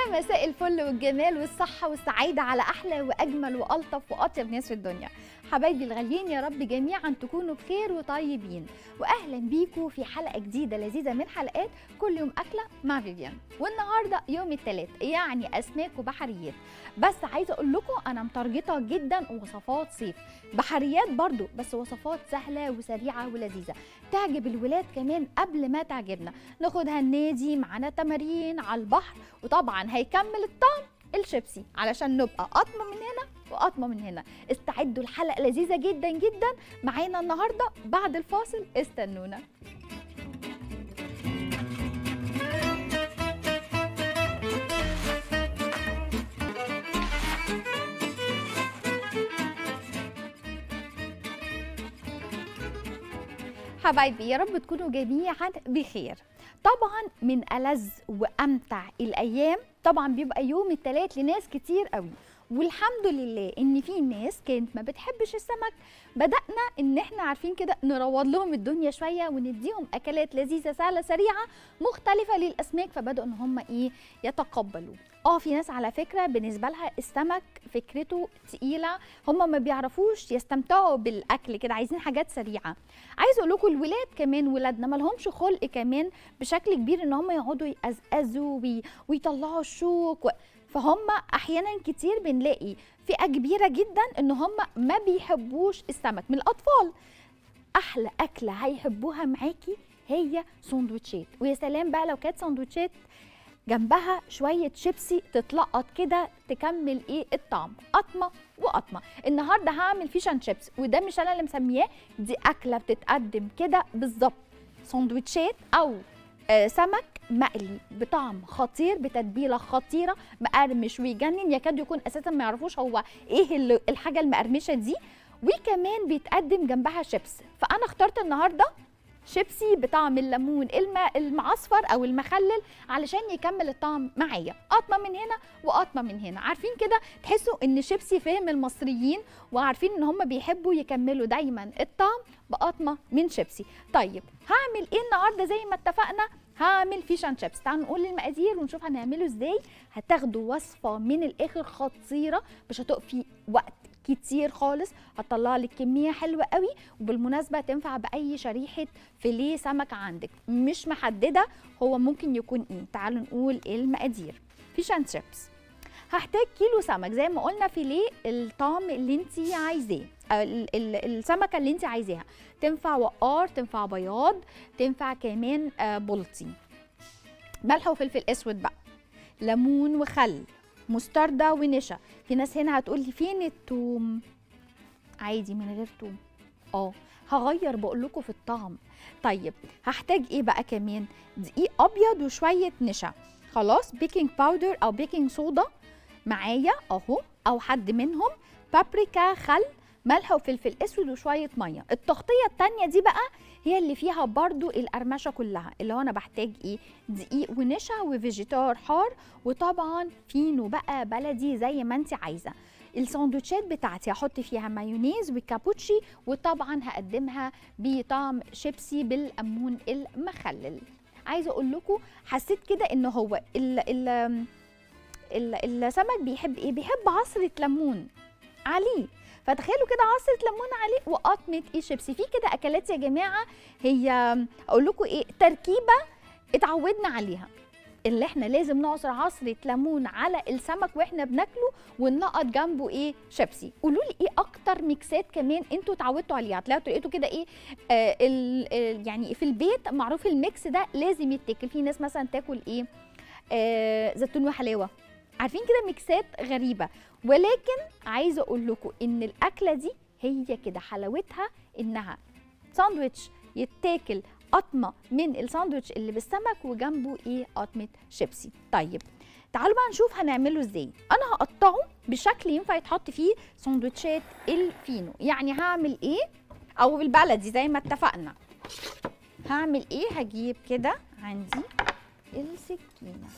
يا مساء الفل والجمال والصحة والسعادة على أحلى وأجمل وألطف وأطيب ناس في الدنيا حبايبي الغاليين يا رب جميعا تكونوا بخير وطيبين وأهلا بيكم في حلقة جديدة لذيذة من حلقات كل يوم أكلة مع فيفيان والنهاردة يوم الثلاث يعني أسماك وبحريات بس عايزة أقول لكم أنا مترجطة جدا وصفات صيف بحريات برضو بس وصفات سهلة وسريعة ولذيذة تعجب الولاد كمان قبل ما تعجبنا ناخدها النادي معانا تمارين على البحر وطبعا هيكمل الطعم الشيبسي علشان نبقى قطمه من هنا وقطمه من هنا استعدوا الحلقه لذيذه جدا جدا معانا النهارده بعد الفاصل استنونا حبايبي يا رب تكونوا جميعا بخير طبعا من ألذ وأمتع الأيام طبعا بيبقى يوم الثلاث لناس كتير قوي والحمد لله ان في ناس كانت ما بتحبش السمك بدانا ان احنا عارفين كده نروض لهم الدنيا شويه ونديهم اكلات لذيذه سهله سريعه مختلفه للاسماك فبداوا ان هم ايه يتقبلوا اه في ناس على فكره بالنسبه لها السمك فكرته تقيله هم ما بيعرفوش يستمتعوا بالاكل كده عايزين حاجات سريعه عايز اقول لكم الولاد كمان ولادنا ما لهمش خلق كمان بشكل كبير ان هم يقعدوا يقزقزوا وي- ويطلعوا الشوك و... فهم احيانا كتير بنلاقي فئه كبيره جدا ان هم ما بيحبوش السمك من الاطفال احلى اكله هيحبوها معاكي هي سندوتشات ويا سلام بقى لو كانت سندوتشات جنبها شويه شيبسي تتلقط كده تكمل ايه الطعم قطمه وقطمه النهارده هعمل فيش اند شيبس وده مش انا اللي مسمياه دي اكله بتتقدم كده بالظبط سندوتشات او آه، سمك مقلي بطعم خطير بتتبيله خطيره مقرمش ويجنن يكاد يكون اساسا ما يعرفوش هو ايه اللي- الحاجه المقرمشه دي وكمان بيتقدم جنبها شيبس فانا اخترت النهارده شيبسي بطعم الليمون الم... المعصفر او المخلل علشان يكمل الطعم معايا قطمه من هنا وقطمه من هنا عارفين كده تحسوا ان شيبسي فهم المصريين وعارفين ان هم بيحبوا يكملوا دايما الطعم بقطمه من شيبسي طيب هعمل ايه النهارده زي ما اتفقنا هعمل فيش اند شيبس تعالوا نقول المقادير ونشوف هنعمله ازاي هتاخدوا وصفه من الاخر خطيره مش هتقفي وقت كتير خالص هتطلع لك كميه حلوه قوي وبالمناسبه تنفع باي شريحه فيليه سمك عندك مش محدده هو ممكن يكون ايه تعالوا نقول ايه المقادير فيش اند شيبس هحتاج كيلو سمك زي ما قلنا فيليه الطعم اللي انت عايزاه آه، ال- ال- السمكه اللي انت عايزاها تنفع وقار تنفع بياض تنفع كمان آه، بلطي ملح وفلفل اسود بقى ليمون وخل مستردة ونشا في ناس هنا هتقول لي فين التوم عادي من غير توم اه هغير بقول لكم في الطعم طيب هحتاج ايه بقى كمان دقيق ابيض وشويه نشا خلاص بيكنج باودر او بيكنج صودا معايا اهو او حد منهم بابريكا خل ملح وفلفل اسود وشويه ميه التغطيه التانية دي بقى هي اللي فيها برضو القرمشه كلها اللي هو انا بحتاج ايه دقيق ونشا وفيجيتار حار وطبعا فينو بقى بلدي زي ما انت عايزه الساندوتشات بتاعتي هحط فيها مايونيز وكابوتشي وطبعا هقدمها بطعم شيبسي بالليمون المخلل عايزه اقول لكم حسيت كده ان هو ال ال ال السمك بيحب ايه بيحب عصره ليمون عليه فتخيلوا كده عصره ليمون عليه وقطمه ايه شيبسي في كده اكلات يا جماعه هي اقول لكم ايه تركيبه اتعودنا عليها اللي احنا لازم نعصر عصره ليمون على السمك واحنا بناكله ونلقط جنبه ايه شيبسي قولوا لي ايه اكتر ميكسات كمان انتوا اتعودتوا عليها طلعتوا لقيتوا كده ايه آه ال ال يعني في البيت معروف الميكس ده لازم يتاكل في ناس مثلا تاكل ايه آه زيتون وحلاوه عارفين كده ميكسات غريبه ولكن عايزه اقول لكم ان الاكله دي هي كده حلاوتها انها ساندويتش يتاكل قطمه من الساندويتش اللي بالسمك وجنبه ايه قطمه شيبسي طيب تعالوا بقى نشوف هنعمله ازاي انا هقطعه بشكل ينفع يتحط فيه سندوتشات الفينو يعني هعمل ايه او بالبلدي زي ما اتفقنا هعمل ايه هجيب كده عندي السكينه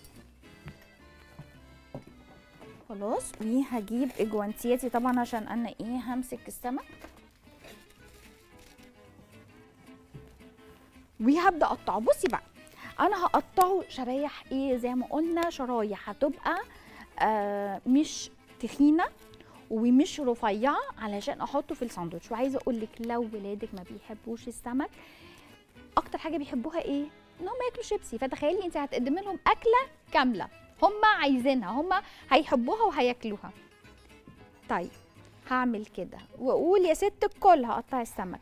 خلاص وهجيب اجوانتياتي طبعا عشان انا ايه همسك السمك وهبدا اقطعه بصي بقى انا هقطعه شرايح ايه زي ما قلنا شرايح هتبقى آه مش تخينه ومش رفيعه علشان احطه في الساندوتش وعايزه اقول لك لو ولادك ما بيحبوش السمك اكتر حاجه بيحبوها ايه ان هم ياكلوا شيبسي فتخيلي انت هتقدمي لهم اكله كامله هم عايزينها هم هيحبوها وهياكلوها طيب هعمل كده واقول يا ست الكل هقطع السمك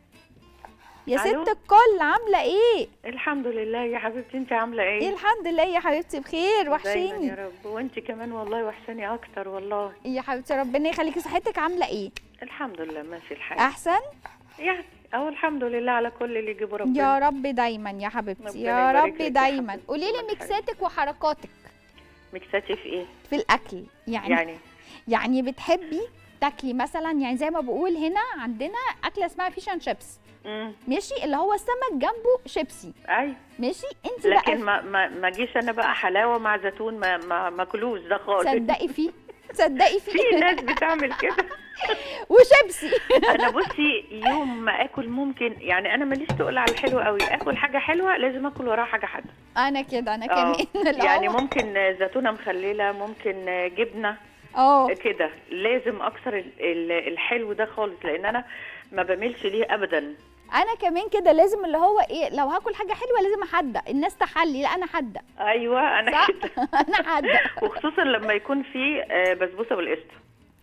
يا ألو؟ ست الكل عامله ايه الحمد لله يا حبيبتي انت عامله ايه ايه الحمد لله يا حبيبتي بخير دايما يا وحشيني رب وانت كمان والله وحشاني اكتر والله يا حبيبتي ربنا يخليكي صحتك عامله ايه الحمد لله ماشي الحال احسن يعني اهو الحمد لله على كل اللي يجيبه ربنا يا رب دايما يا حبيبتي ربنا يا يبارك رب لك يا دايما حبيبتي. قولي لي الله ميكساتك وحركاتك مكساتي في ايه في الاكل يعني يعني يعني بتحبي تاكلي مثلا يعني زي ما بقول هنا عندنا اكله اسمها فيش اند شيبس امم ماشي اللي هو السمك جنبه شيبسي اي ماشي انت لكن بقى ما ما ما جيش انا بقى حلاوه مع زيتون ما ما ماكلوش ده خالص تصدقي فيه تصدقي في فيه ناس بتعمل كده وشيبسي انا بصي يوم ما اكل ممكن يعني انا ماليش تقول على الحلو قوي اكل حاجه حلوه لازم اكل وراها حاجه حادقه انا كده انا آه. كمان اللي يعني هو- ممكن زيتونه مخلله ممكن جبنه اه كده لازم اكثر ال- ال- الحلو ده خالص لان انا ما بميلش ليه ابدا انا كمان كده لازم اللي هو ايه لو هاكل حاجه حلوه لازم احدق الناس تحلي لا انا حدق ايوه انا صح كده انا حدق وخصوصا لما يكون في آه، بسبوسه بالقشطه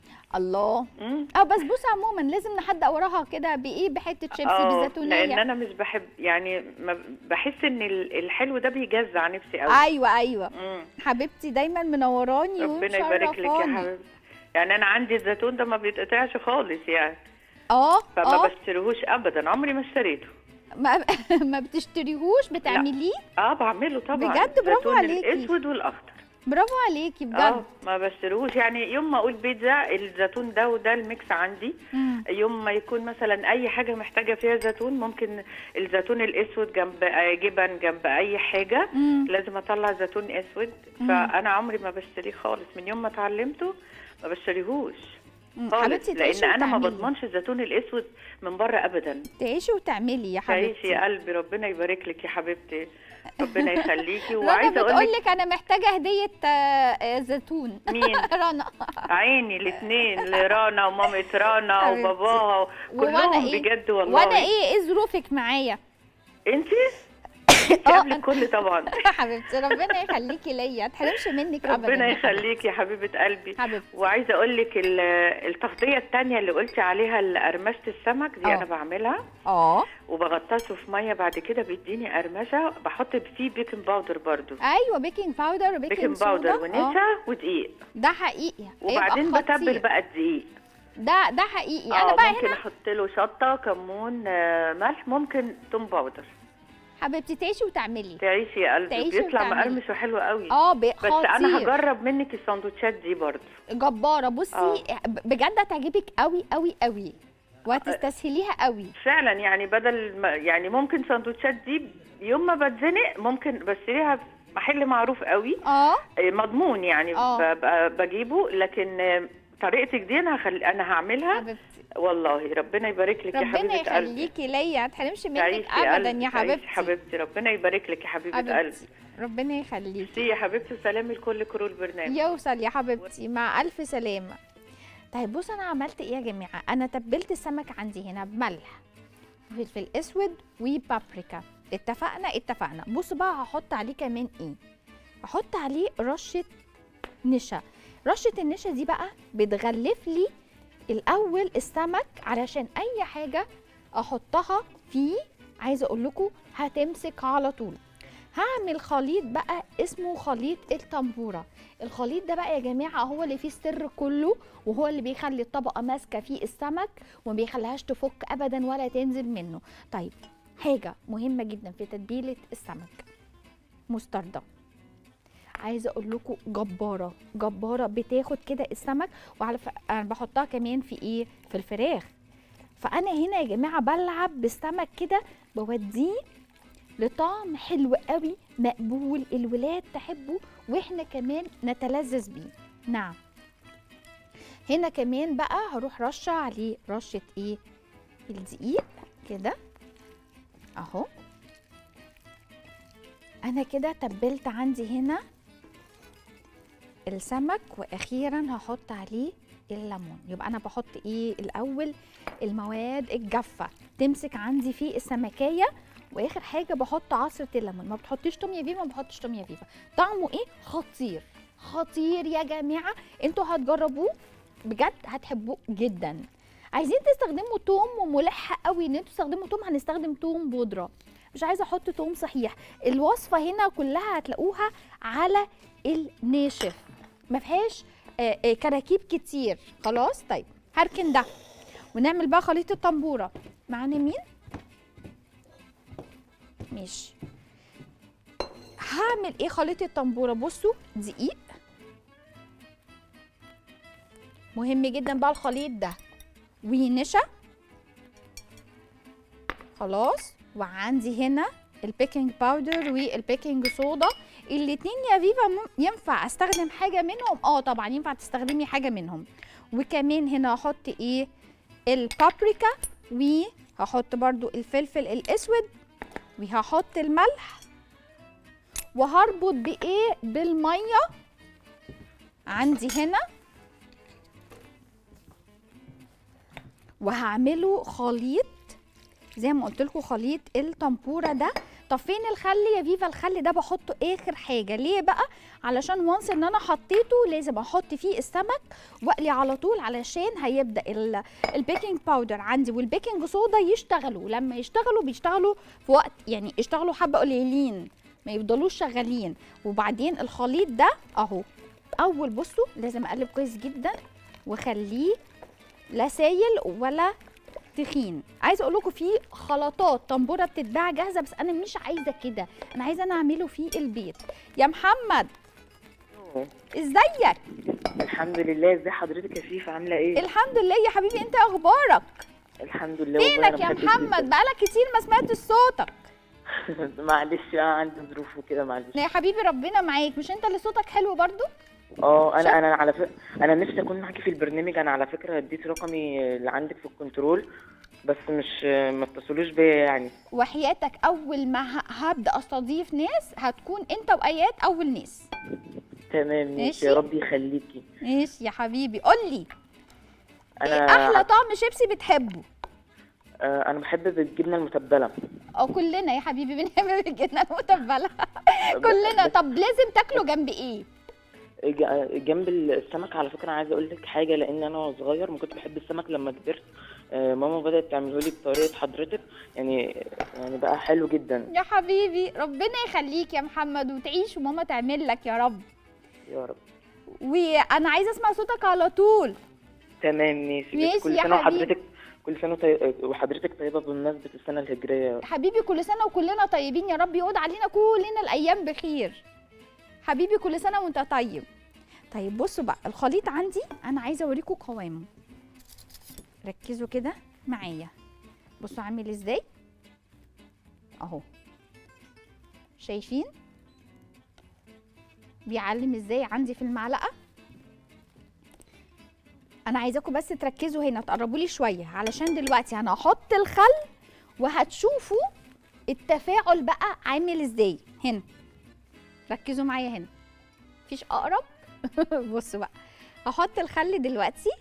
الله مم. اه بسبوسه عموما لازم نحدق وراها كده بايه بحته شيبسي آه، بالزيتونيه لان انا مش بحب يعني ما بحس ان ال- الحلو ده بيجزع نفسي قوي ايوه ايوه مم. حبيبتي دايما منوراني ربنا يبارك لك يا ومشرفاني حبيبتي يعني انا عندي الزيتون ده ما بيتقطعش خالص يعني اه فما اه بشتريهوش ابدا عمري ما اشتريته ما, ما بتشتريهوش بتعمليه اه بعمله طبعا بجد؟ برافو الزيتون عليكي. الاسود والاخضر برافو عليكي اه بجد ما بشتريهوش يعني يوم ما اقول بيتزا الزيتون ده وده الميكس عندي مم. يوم ما يكون مثلا اي حاجه محتاجه فيها زيتون ممكن الزيتون الاسود جنب آه، جبن جنب اي حاجه مم. لازم اطلع زيتون اسود فانا عمري ما بشتريه خالص من يوم ما اتعلمته ما بشتريهوش مم. خالص حبيبتي لان تعيشي انا ما وتعملي بضمنش الزيتون الاسود من بره ابدا تعيشي وتعملي يا تعيشي حبيبتي يا قلبي ربنا يبارك لك يا حبيبتي ربنا يخليكي رنا وعايزه اقول بتقول لك لك انا محتاجه هديه آه، آه، زيتون مين رنا عيني الاثنين لرانا ومامة رانا حبيبتي. وباباها وأنا كلهم إيه؟ بجد والله وانا ايه ايه ظروفك معايا انت انت آه، قبل الكل طبعا حبيبتي ربنا يخليكي ليا ما تحرمش منك ابدا ربنا يا حبيبتي. يخليك يا حبيبه قلبي حبيبتي وعايزه اقول لك ال- التغطيه الثانيه اللي قلتي عليها قرمشه السمك دي آه. انا بعملها اه وبغطسه في ميه بعد كده بيديني قرمشه بحط فيه بيكنج باودر برضو ايوه بيكنج باودر وبيكنج بيكنج صودا باودر آه، ونشا ودقيق ده حقيقي وبعدين هيبقى بتبل خطير. بقى الدقيق ده ده حقيقي انا اه بقى ممكن هنا احط له شطه كمون آه، ملح ممكن توم باودر حبيبتي تعيشي وتعملي تعيشي يا قلبي تعيشي بيطلع وتعملي. مقرمش وحلو قوي اه ب- بس انا خطير. هجرب منك السندوتشات دي برضو جباره بصي آه. بجد هتعجبك قوي قوي قوي وهتستسهليها قوي فعلا يعني بدل ما يعني ممكن سندوتشات دي يوم ما بتزنق ممكن بشتريها في محل معروف قوي اه آه، مضمون يعني آه. ببقى بجيبه لكن آه، طريقتك دي انا هخل... انا هعملها حبيبتي والله ربنا يبارك لك يا ربنا حبيبه قلبي يخليكي ليا ما تحرمش منك تعيشي ابدا قلبي، يا تعيشي حبيبتي حبيبتي ربنا يبارك لك يا حبيبه قلبي حبيبتي ربنا يخليكي ميرسي يا حبيبتي وسلامي لكل كرو البرنامج يوصل يا حبيبتي مع الف سلامه طيب بص انا عملت ايه يا جماعه انا تبلت السمك عندي هنا بملح فلفل اسود وبابريكا اتفقنا اتفقنا بص بقى هحط عليه كمان ايه هحط عليه رشه نشا رشه النشا دي بقى بتغلف لي الاول السمك علشان اي حاجه احطها فيه عايزه اقول لكم هتمسك على طول هعمل خليط بقى اسمه خليط التنبوره الخليط ده بقى يا جماعه هو اللي فيه السر كله وهو اللي بيخلي الطبقه ماسكه فيه السمك وما بيخليهاش تفك ابدا ولا تنزل منه طيب حاجه مهمه جدا في تتبيله السمك مستردة عايزه اقول لكم جباره جباره بتاخد كده السمك وعلى ف... انا بحطها كمان في ايه في الفراخ فانا هنا يا جماعه بلعب بالسمك كده بوديه لطعم حلو قوي مقبول الولاد تحبه واحنا كمان نتلذذ بيه نعم هنا كمان بقى هروح رشه عليه رشه ايه الدقيق كده اهو انا كده تبلت عندي هنا السمك واخيرا هحط عليه الليمون يبقى انا بحط ايه الاول المواد الجافه تمسك عندي في السمكيه واخر حاجه بحط عصره الليمون ما بتحطيش توم يا فيفا ما بحطش توم يا فيفا طعمه ايه خطير خطير يا جماعه انتوا هتجربوه بجد هتحبوه جدا عايزين تستخدموا توم وملح قوي ان انتوا تستخدموا توم هنستخدم توم بودره مش عايزه احط توم صحيح الوصفه هنا كلها هتلاقوها على الناشف ما فيهاش آه، آه، كراكيب كتير خلاص طيب هركن ده ونعمل بقى خليط الطنبوره معانا مين ماشي هعمل ايه خليط الطنبوره بصوا دقيق مهم جدا بقى الخليط ده ونشا خلاص وعندي هنا البيكنج باودر والبيكنج صودا الاتنين يا فيفا مم- ينفع استخدم حاجه منهم اه طبعا ينفع تستخدمي حاجه منهم وكمان هنا هحط ايه البابريكا وهحط برضو الفلفل الاسود وهحط الملح وهربط بايه بالميه عندي هنا وهعمله خليط زي ما قلت لكم خليط التمبوره ده طب فين الخل يا فيفا الخل ده بحطه اخر حاجه ليه بقى علشان وانس ان انا حطيته لازم احط فيه السمك واقلي على طول علشان هيبدا ال- البيكنج باودر عندي والبيكنج صودا يشتغلوا لما يشتغلوا بيشتغلوا في وقت يعني يشتغلوا حبه قليلين ما يفضلوش شغالين وبعدين الخليط ده اهو اول بصوا لازم اقلب كويس جدا واخليه لا سايل ولا تخين عايزه اقول لكم في خلطات طنبوره بتتباع جاهزه بس انا مش عايزه كده انا عايزه انا اعمله في البيت يا محمد ازيك الحمد لله ازي حضرتك يا فيفا عامله ايه الحمد لله يا حبيبي انت اخبارك الحمد لله والله أنا فينك يا بحبك محمد بقالك كتير ما سمعتش صوتك جداً. معلش بقى عندي ظروف وكده معلش لا يا حبيبي ربنا معاك مش انت اللي صوتك حلو برضو اه شك- انا انا على فكره انا نفسي اكون معاكي في البرنامج انا على فكره اديت رقمي اللي عندك في الكنترول بس مش ما اتصلوش بيا يعني وحياتك اول ما ه- هبدا استضيف ناس هتكون انت وايات اول ناس تمام ماشي. ماشي يا رب يخليكي ماشي يا حبيبي قول لي ايه انا احلى طعم شيبسي بتحبه آه، انا بحب بالجبنه المتبله اه كلنا يا حبيبي بنحب الجبنه المتبله كلنا طب لازم تاكله جنب ايه ج- جنب السمك على فكره عايزه اقول لك حاجه لان انا وأنا صغير ما كنت بحب السمك لما كبرت آه، ماما بدات تعمله لي بطريقه حضرتك يعني يعني بقى حلو جدا يا حبيبي ربنا يخليك يا محمد وتعيش وماما تعمل لك يا رب يا رب وانا عايزه اسمع صوتك على طول تمام ماشي ماشي كل يا سنه حبيبي. وحضرتك كل سنه طي... وحضرتك طيبه بمناسبه السنه الهجريه يا رب. حبيبي كل سنه وكلنا طيبين يا رب يعود علينا كلنا الايام بخير حبيبي كل سنه وانت طيب طيب بصوا بقى الخليط عندي انا عايزه اوريكم قوامه ركزوا كده معايا بصوا عامل ازاي اهو شايفين بيعلم ازاي عندي في المعلقه انا عايزاكم بس تركزوا هنا تقربوا لي شويه علشان دلوقتي انا هحط الخل وهتشوفوا التفاعل بقى عامل ازاي هنا ركزوا معايا هنا مفيش اقرب بصوا بقى هحط الخل دلوقتي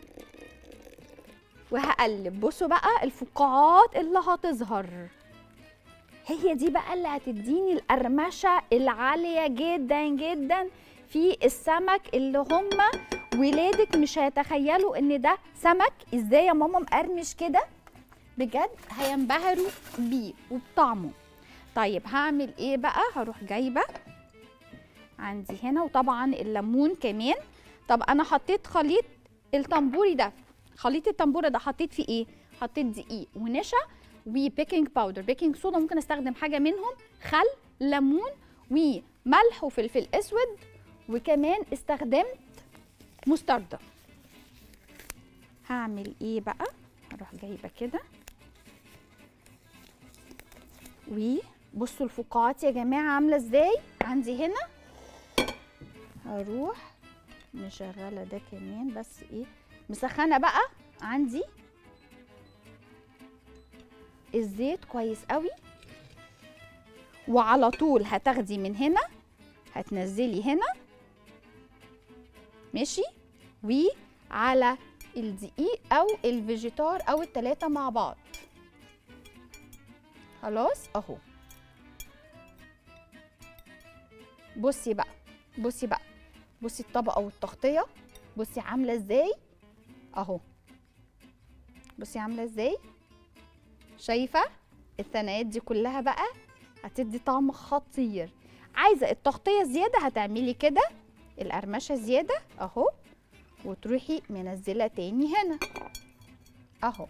وهقلب بصوا بقى الفقاعات اللي هتظهر هي دي بقى اللي هتديني القرمشه العاليه جدا جدا في السمك اللي هم ولادك مش هيتخيلوا ان ده سمك ازاي يا ماما مقرمش كده بجد هينبهروا بيه وبطعمه طيب هعمل ايه بقى هروح جايبه عندي هنا وطبعا الليمون كمان طب انا حطيت خليط التنبوري ده خليط التنبوره ده حطيت فيه ايه حطيت دقيق ونشا وبيكنج باودر بيكنج صودا ممكن استخدم حاجه منهم خل ليمون وملح وفلفل اسود وكمان استخدمت مستردة هعمل ايه بقى هروح جايبه كده وبصوا الفقاعات يا جماعه عامله ازاي عندي هنا هروح مشغله ده كمان بس ايه مسخنه بقى عندي الزيت كويس قوي وعلى طول هتاخدي من هنا هتنزلي هنا ماشي وعلى الدقيق او الفيجيتار او التلاتة مع بعض خلاص اهو بصي بقى بصي بقى بصي الطبقه والتغطيه بصي عامله ازاي اهو بصي عامله ازاي شايفه الثنايات دي كلها بقى هتدي طعم خطير عايزه التغطيه زياده هتعملي كده القرمشه زياده اهو وتروحي منزله تاني هنا اهو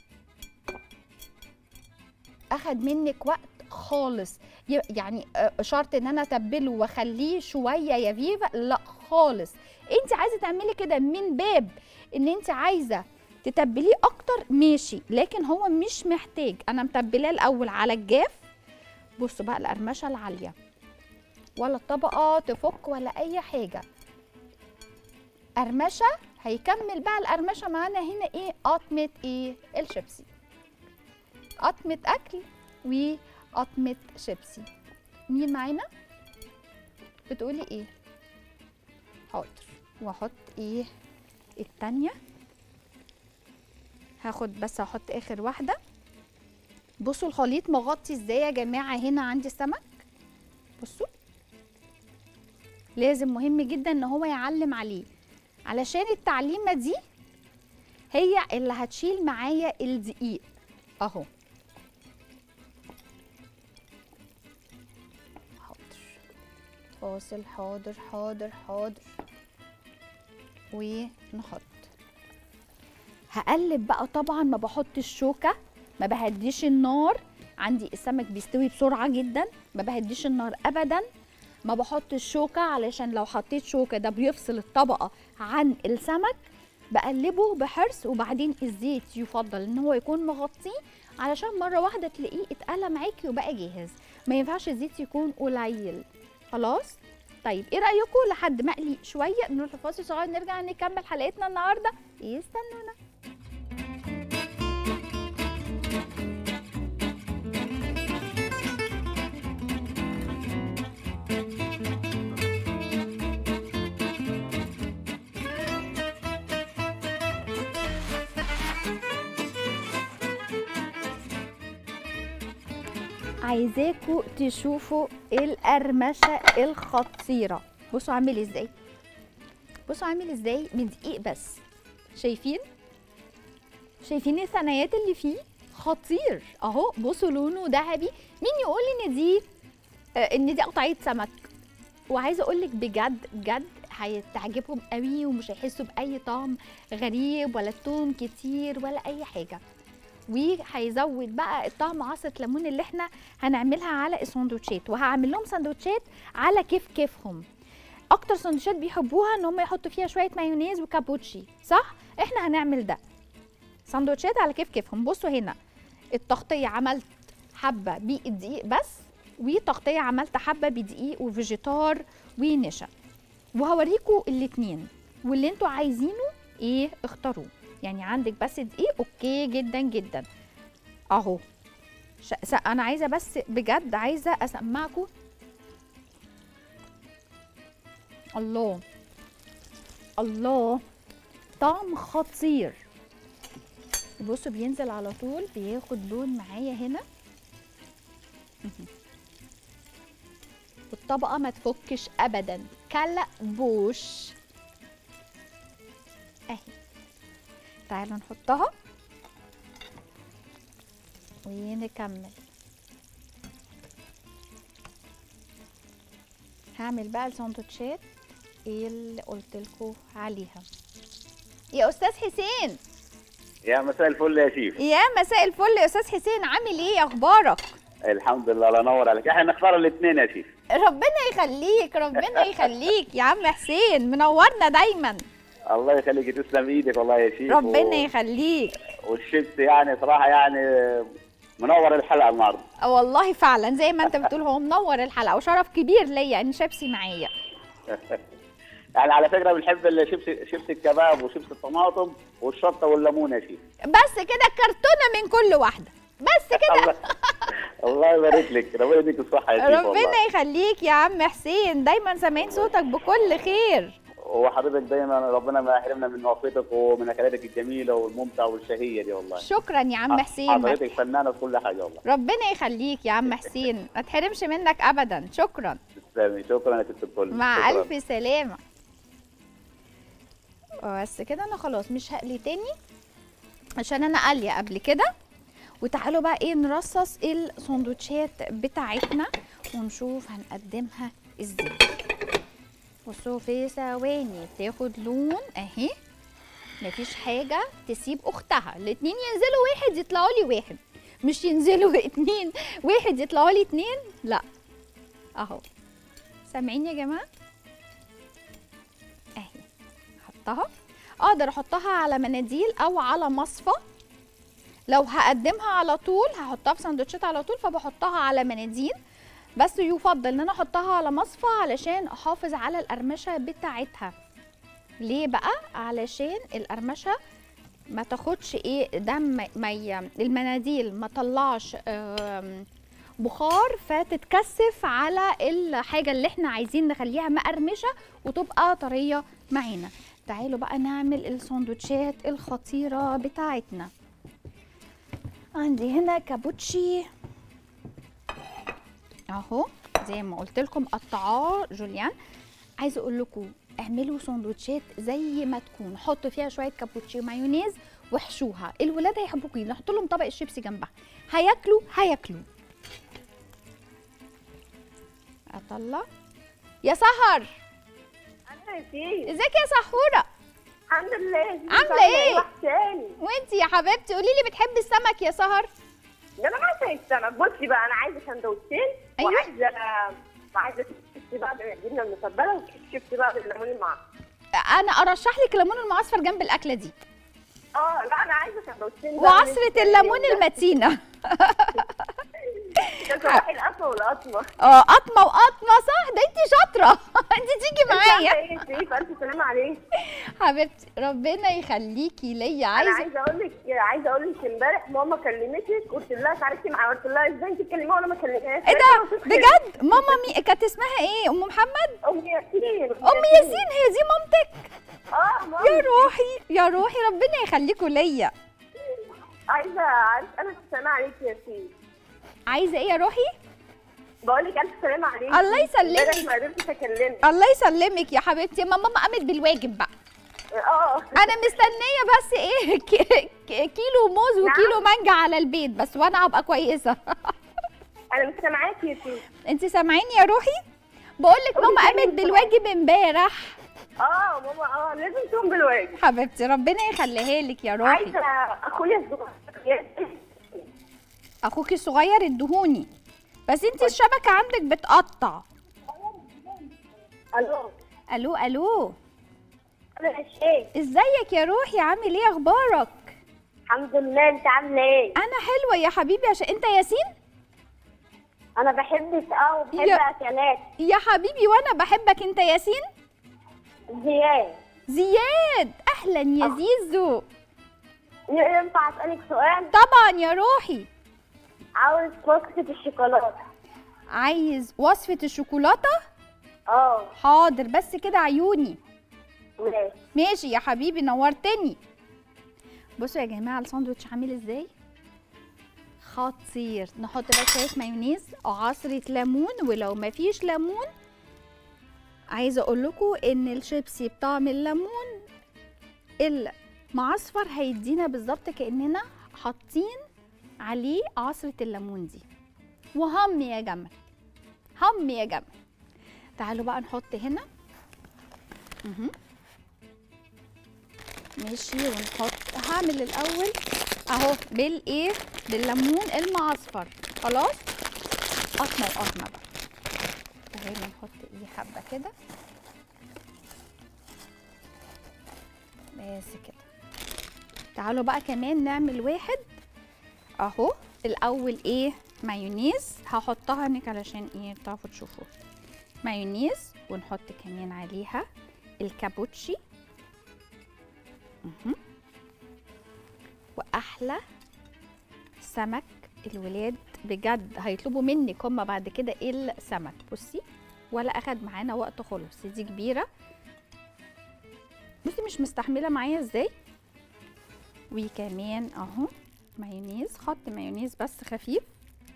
اخد منك وقت خالص ي- يعني آه، شرط ان انا اتبله واخليه شويه يا فيفا لا خالص انت عايزه تعملي كده من باب ان انت عايزه تتبليه اكتر ماشي لكن هو مش محتاج انا متبلاه الاول على الجاف بصوا بقى القرمشه العاليه ولا الطبقه تفك ولا اي حاجه قرمشه هيكمل بقى القرمشه معانا هنا ايه قطمه ايه الشيبسي قطمه اكل وقطمه شيبسي مين معانا بتقولي ايه حاضر واحط ايه التانية هاخد بس احط اخر واحدة بصوا الخليط مغطي ازاي يا جماعة هنا عندي السمك بصوا لازم مهم جدا ان هو يعلم عليه علشان التعليمة دي هي اللي هتشيل معايا الدقيق اهو حاضر فاصل حاضر حاضر حاضر ونحط هقلب بقى طبعا ما بحطش شوكه ما بهديش النار عندي السمك بيستوي بسرعه جدا ما بهديش النار ابدا ما بحطش شوكه علشان لو حطيت شوكه ده بيفصل الطبقه عن السمك بقلبه بحرص وبعدين الزيت يفضل ان هو يكون مغطيه علشان مره واحده تلاقيه اتقلى معاكي وبقى جاهز ما ينفعش الزيت يكون قليل خلاص طيب ايه رايكم لحد ما اقلي شويه نروح لفاصل صغير نرجع نكمل حلقتنا النهارده استنونا عايزاكوا تشوفوا القرمشه الخطيره بصوا عامل ازاي بصوا عامل ازاي من دقيق بس شايفين شايفين الثنايات اللي فيه خطير اهو بصوا لونه ذهبي مين يقول ان دي آه، ان دي قطعيه سمك وعايزه اقول لك بجد بجد هتعجبهم قوي ومش هيحسوا باي طعم غريب ولا توم كتير ولا اي حاجه وهيزود بقى الطعم عصره ليمون اللي احنا هنعملها على السندوتشات وهعمل لهم سندوتشات على كيف كيفهم اكتر سندوتشات بيحبوها ان هم يحطوا فيها شويه مايونيز وكابوتشي صح احنا هنعمل ده سندوتشات على كيف كيفهم بصوا هنا التغطيه عملت حبه بالدقيق بس وتغطيه عملت حبه بدقيق وفيجيتار ونشا وهوريكم الاتنين واللي انتوا عايزينه ايه اختاروه يعني عندك بس دقيق اوكي جدا جدا اهو ش... س- انا عايزه بس بجد عايزه اسمعكم الله الله طعم خطير بصوا بينزل على طول بياخد لون معايا هنا والطبقه ما تفكش ابدا كلبوش اهي تعالوا نحطها ونكمل هعمل بقى السندوتشات اللي قلت لكم عليها يا استاذ حسين يا مساء الفل يا شيف يا مساء الفل يا استاذ حسين عامل ايه اخبارك الحمد لله الله ينور عليك احنا نختار الاثنين يا شيف ربنا يخليك ربنا يخليك يا عم حسين منورنا دايما الله يخليك تسلم ايدك والله يا شيف ربنا و... يخليك والشيبس يعني صراحه يعني منور الحلقه النهارده والله فعلا زي ما انت بتقول هو منور الحلقه وشرف كبير ليا ان شيبسي معايا يعني على فكره بنحب الشيبس شيبس الكباب وشيبس الطماطم والشطه والليمون يا شيف بس كده كرتونه من كل واحده بس كده الله الله يبارك لك ربنا يديك الصحه يا شيف ربنا والله يخليك يا عم حسين دايما سامعين صوتك بكل خير وحضرتك دايما ربنا ما يحرمنا من وفيتك ومن اكلاتك الجميله والممتعه والشهيه دي والله شكرا يا عم حسين ما- حضرتك فنانه في كل حاجه والله ربنا يخليك يا عم حسين ما تحرمش منك ابدا شكرا تسلمي شكرا يا ست الكل مع شكراً. الف سلامه بس كده انا خلاص مش هقلي تاني عشان انا قاليه قبل كده وتعالوا بقى ايه نرصص السندوتشات بتاعتنا ونشوف هنقدمها ازاي بصوا في ثواني تاخد لون اهي مفيش حاجه تسيب اختها الاتنين ينزلوا واحد يطلعوا لي واحد مش ينزلوا اتنين واحد يطلعوا لي اتنين لا اهو سامعين يا جماعه اهي احطها اقدر احطها على مناديل او على مصفى لو هقدمها على طول هحطها في سندوتشات على طول فبحطها على مناديل بس يفضل ان انا احطها على مصفى علشان احافظ على القرمشه بتاعتها ليه بقى علشان القرمشه ما تاخدش ايه دم ما ي... المناديل ما طلعش آم، بخار فتتكثف على الحاجه اللي احنا عايزين نخليها مقرمشه وتبقى طريه معانا تعالوا بقى نعمل السندوتشات الخطيره بتاعتنا عندي هنا كابوتشي اهو زي ما قلت لكم قطعاه جوليان عايزه اقول لكم اعملوا سندوتشات زي ما تكون حطوا فيها شويه كابوتشي ومايونيز واحشوها الولاد هيحبوكي نحط لهم طبق الشيبسي جنبها هياكلوا هياكلوا اطلع يا سهر انا يا ازيك يا سحوره الحمد لله عاملة إيه؟ وحشاني وانتي يا حبيبتي قولي لي بتحبي السمك يا سهر ده انا عايزه السمك بصي بقى انا عايزه سندوتشين أيوة. وعايزه وعايزه شيبسي بقى بالجبنه المتبله وشيبسي بقى بالليمون المعصفر انا ارشح لك الليمون المعصفر جنب الاكله دي اه لا انا عايزه سندوتشين بقى وعصره الليمون المتينه ده صباح القطمه والقطمه اه قطمه وقطمه صح ده انت شاطره انت تيجي معايا ايه سيف الف سلامه عليك حبيبتي ربنا يخليكي ليا انا عايزه عايزه اقول لك عايزه اقول لك امبارح ماما كلمتك قلت لها تعالي معايا قلت لها ازاي انت تكلميها وانا ما كلمتهاش ايه ده بجد ماما مي كانت اسمها ايه ام محمد ام ياسين ام ياسين هي دي مامتك اه ماما يا روحي يا روحي ربنا يخليكوا ليا عايزه عايزه الف سلامه عليك يا ياسين عايزه ايه يا روحي بقول لك الف سلامه عليك الله يسلمك. امبارح ما قدرتش اكلمك الله يسلمك يا حبيبتي ما ماما قامت بالواجب بقى اه انا مستنيه بس ايه ك- ك- كيلو موز وكيلو مانجا على البيت بس وانا هبقى كويسه انا مش سامعاكي يا سيدي انت سامعيني يا روحي بقول لك قولي ماما تاني قامت بالواجب امبارح اه ماما اه لازم تقوم بالواجب حبيبتي ربنا يخليها لك يا روحي عايزه اخويا الصغير اخوكي الصغير الدهوني بس انت الشبكه عندك بتقطع الو الو الو انا الشيخ ازيك يا روحي عامل ايه اخبارك الحمد لله انت عامله ايه انا حلوه يا حبيبي عشان انت ياسين انا بحبك اه وبحب يا- اكلات يا حبيبي وانا بحبك انت ياسين زياد زياد اهلا يا زيزو ينفع اسالك سؤال طبعا يا روحي عاوز وصفه الشوكولاته عايز وصفه الشوكولاته اه حاضر بس كده عيوني ماشي ماشي يا حبيبي نورتني بصوا يا جماعه الساندوتش عامل ازاي خطير نحط بقى شويه مايونيز او عصره ليمون ولو ما فيش ليمون عايزه اقول لكم ان الشيبسي بطعم الليمون المعصفر هيدينا بالظبط كاننا حاطين عليه عصره الليمون دي وهم يا جمل هم يا جمل تعالوا بقى نحط هنا مهم. ماشي ونحط هعمل الاول اهو بالايه بالليمون المعصفر خلاص قطمه وقطمه بقى تعالوا نحط ايه حبه كده بس كده تعالوا بقى كمان نعمل واحد اهو الاول ايه مايونيز هحطها هناك علشان ايه تعرفوا تشوفوا مايونيز ونحط كمان عليها الكابوتشي مهم. واحلى سمك الولاد بجد هيطلبوا منك هما بعد كده ايه السمك بصي ولا اخد معانا وقت خالص دي كبيره بصي مش مستحمله معايا ازاي وكمان اهو مايونيز خط مايونيز بس خفيف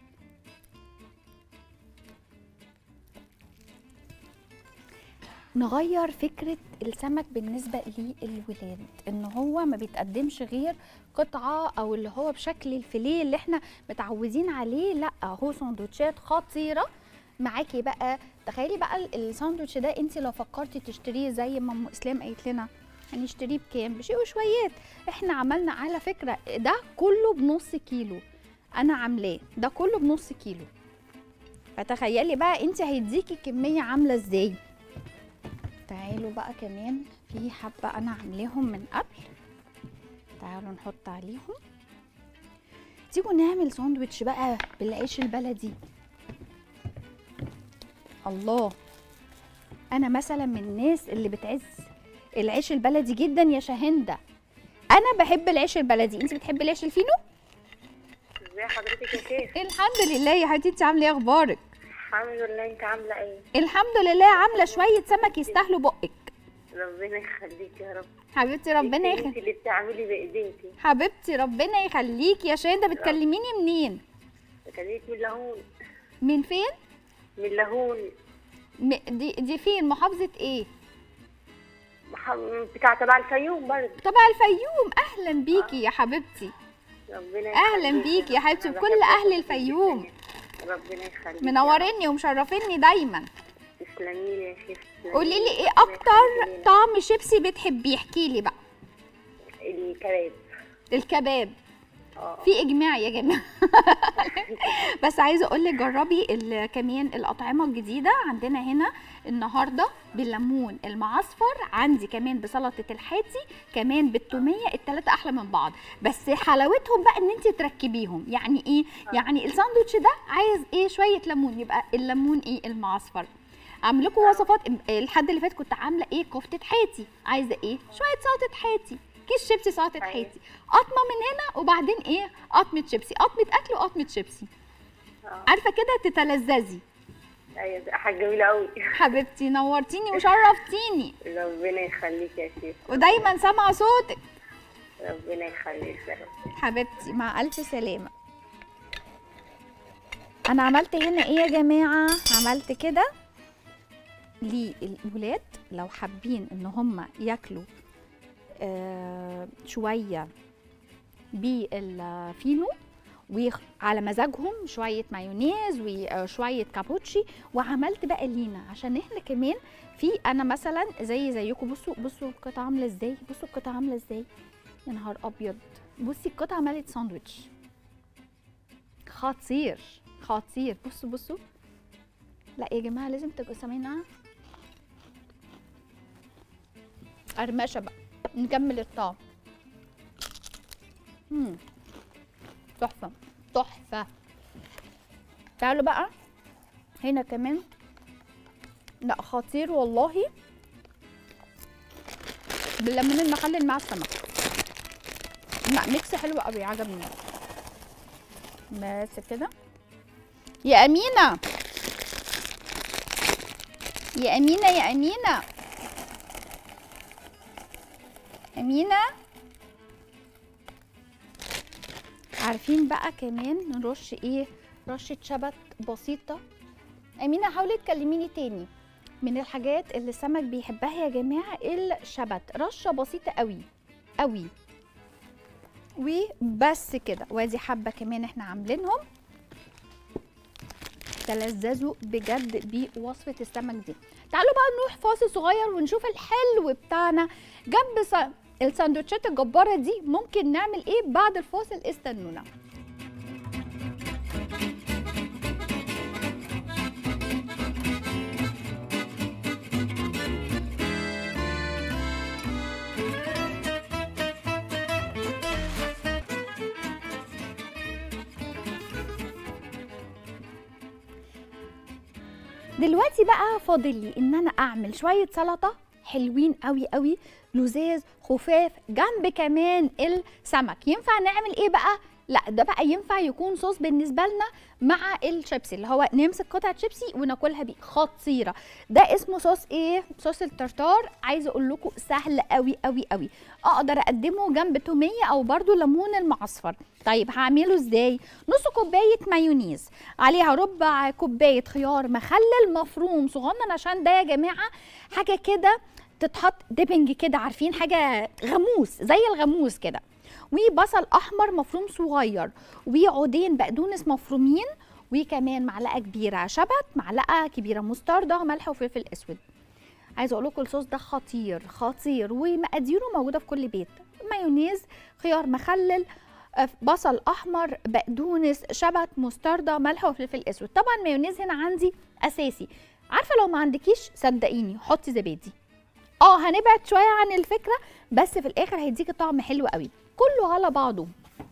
نغير فكرة السمك بالنسبة للولاد ان هو ما بيتقدمش غير قطعة او اللي هو بشكل الفيليه اللي احنا متعودين عليه لا هو سندوتشات خطيرة معاكي بقى تخيلي بقى ال- الساندوتش ده انت لو فكرتي تشتريه زي ما ام اسلام قالت لنا هنشتريه بكام بشيء وشويات احنا عملنا على فكرة ده كله بنص كيلو انا عاملاه ده كله بنص كيلو فتخيلي بقى انت هيديكي كمية عاملة ازاي تعالوا بقى كمان في حبة أنا عاملاهم من قبل تعالوا نحط عليهم تيجوا نعمل ساندوتش بقى بالعيش البلدي الله أنا مثلا من الناس اللي بتعز العيش البلدي جدا يا شاهندة أنا بحب العيش البلدي أنت بتحبي العيش الفينو؟ ازي حضرتك يا شيخ الحمد لله يا حبيبتي انت عاملة ايه أخبارك؟ الحمد لله انت عامله ايه الحمد لله عاملة شوية سمك يستاهلوا بقك ربنا يخليك يا رب حبيبتي ربنا انت يخليك اللي بتعملي بايديكي حبيبتي ربنا يخليكي يا شاهدة بتكلميني منين؟ خليك من لهون من فين؟ من لهون م... دي دي فين؟ محافظة ايه؟ مح- بتاع تبع الفيوم برضه تبع الفيوم اهلا بيكي يا حبيبتي ربنا اهلا يخليك. بيكي يا حبيبتي أنا بكل بحبك اهل جداً. الفيوم ربنا يخليك منوريني ومشرفيني دايما تسلمي لي يا شيخ تسلمي قولي لي ايه ربنا اكتر يخليك لنا. طعم شيبسي بتحبيه احكي لي بقى الكباب الكباب اه في اجماع يا جماعه بس عايزه اقول لك جربي ال- كمان الاطعمه الجديده عندنا هنا النهارده بالليمون المعصفر عندي كمان بسلطه الحاتي كمان بالتوميه الثلاثه احلى من بعض بس حلاوتهم بقى ان انت تركبيهم يعني ايه يعني الساندوتش ده عايز ايه شويه ليمون يبقى الليمون ايه المعصفر عامل لكم وصفات الحد اللي فات كنت عامله ايه كفته حاتي عايزه ايه شويه سلطه حاتي كيس شيبسي سلطه أيوة. حاتي قطمه من هنا وبعدين ايه قطمه شيبسي قطمه اكل وقطمه شيبسي آه. عارفه كده تتلذذي ايوه دي حاجه جميله قوي حبيبتي نورتيني وشرفتيني ربنا يخليك يا شيخ ودايما سامعه صوتك ربنا يخليك يا رب حبيبتي مع الف سلامه انا عملت هنا ايه يا جماعه عملت كده للولاد لو حابين ان هم ياكلوا آه شويه بالفينو وعلى مزاجهم شويه مايونيز وشويه كابوتشي وعملت بقى لينا عشان احنا كمان في انا مثلا زي زيكم بصوا بصوا القطعه عامله ازاي بصوا القطعه عامله ازاي يا نهار ابيض بصي القطعه عملت ساندوتش خطير خطير بصوا بصوا لا يا جماعه لازم تبقوا سامعينها قرمشه بقى نكمل الطعم مم. تحفه تحفه تعالوا بقى هنا كمان لا خطير والله بالليمون المخلل مع السمك لا ميكس حلو قوي عجبني بس كده يا امينه يا امينه يا امينه امينه عارفين بقى كمان نرش ايه رشه شبت بسيطه امينه حاولي تكلميني تاني من الحاجات اللي السمك بيحبها يا جماعه الشبت رشه بسيطه قوي قوي وبس كده وادي حبه كمان احنا عاملينهم تلذذوا بجد بوصفه السمك دي تعالوا بقى نروح فاصل صغير ونشوف الحلو بتاعنا جنب س- السندوتشات الجباره دي ممكن نعمل ايه بعد الفاصل استنونا دلوقتي بقى فاضل لي ان انا اعمل شويه سلطه حلوين قوي قوي لزاز خفاف جنب كمان السمك ينفع نعمل ايه بقى لا ده بقى ينفع يكون صوص بالنسبه لنا مع الشيبسي اللي هو نمسك قطعه شيبسي وناكلها بيه خطيره ده اسمه صوص ايه صوص الترتار عايزه اقول لكم سهل قوي قوي قوي اقدر اقدمه جنب توميه او برضو ليمون المعصفر طيب هعمله ازاي نص كوبايه مايونيز عليها ربع كوبايه خيار مخلل مفروم صغنن عشان ده يا جماعه حاجه كده تتحط ديبنج كده عارفين حاجه غموس زي الغموس كده وبصل احمر مفروم صغير وعودين بقدونس مفرومين وكمان معلقه كبيره شبت معلقه كبيره مستردة ملح وفلفل اسود عايزه اقول لكم الصوص ده خطير خطير ومقاديره موجوده في كل بيت مايونيز خيار مخلل آه، بصل احمر بقدونس شبت مستردة ملح وفلفل اسود طبعا مايونيز هنا عندي اساسي عارفه لو ما عندكيش صدقيني حطي زبادي اه هنبعد شويه عن الفكره بس في الاخر هيديكي طعم حلو قوي كله على بعضه